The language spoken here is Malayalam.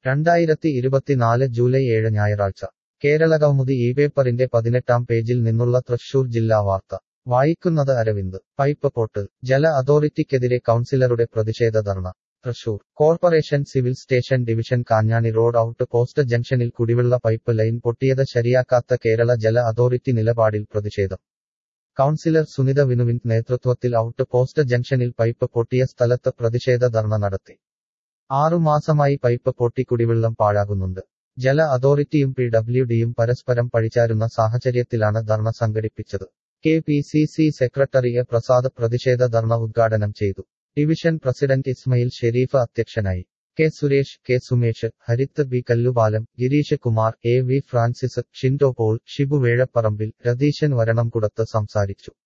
രണ്ടായിരത്തി ഇരുപത്തിനാല് ജൂലൈ ഏഴ് ഞായറാഴ്ച കേരളകൗമുദി ഈ പേപ്പറിന്റെ പതിനെട്ടാം പേജിൽ നിന്നുള്ള തൃശൂർ ജില്ലാ വാർത്ത വായിക്കുന്നത് അരവിന്ദ് പൈപ്പ് പൊട്ട് ജല അതോറിറ്റിക്കെതിരെ കൗൺസിലറുടെ പ്രതിഷേധ ധർണ Thrissur corporation civil station division Kanjani road out post ജംഗ്ഷനിൽ കുടിവെള്ള പൈപ്പ് ലൈൻ പൊട്ടിയത് ശരിയാക്കാത്ത കേരള ജല അതോറിറ്റി നിലപാടിൽ പ്രതിഷേധം കൗൺസിലർ സുനിത വിനുവിൻ നേതൃത്വത്തിൽ ഔട്ട് പോസ്റ്റ് ജംഗ്ഷനിൽ പൈപ്പ് പൊട്ടിയ സ്ഥലത്ത് പ്രതിഷേധ ധർണ നടത്തി ആറുമാസമായി പൈപ്പ് പൊട്ടി കുടിവെള്ളം പാഴാകുന്നുണ്ട് ജല അതോറിറ്റിയും പി ഡബ്ല്യു ഡിയും പരസ്പരം പഴിചാരുന്ന സാഹചര്യത്തിലാണ് ധർണ സംഘടിപ്പിച്ചത് K P C C secretary A Prasad പ്രതിഷേധ ധർണ ഉദ്ഘാടനം ചെയ്തു ഡിവിഷൻ പ്രസിഡന്റ് ഇസ്മയിൽ ഷെരീഫ് അധ്യക്ഷനായി K Suresh K Sumesh Harith B Kallupalam Gireesh Kumar A V Francis Shindo Paul Shibu Vezhaparambil Ratheeshan Varanamkudath സംസാരിച്ചു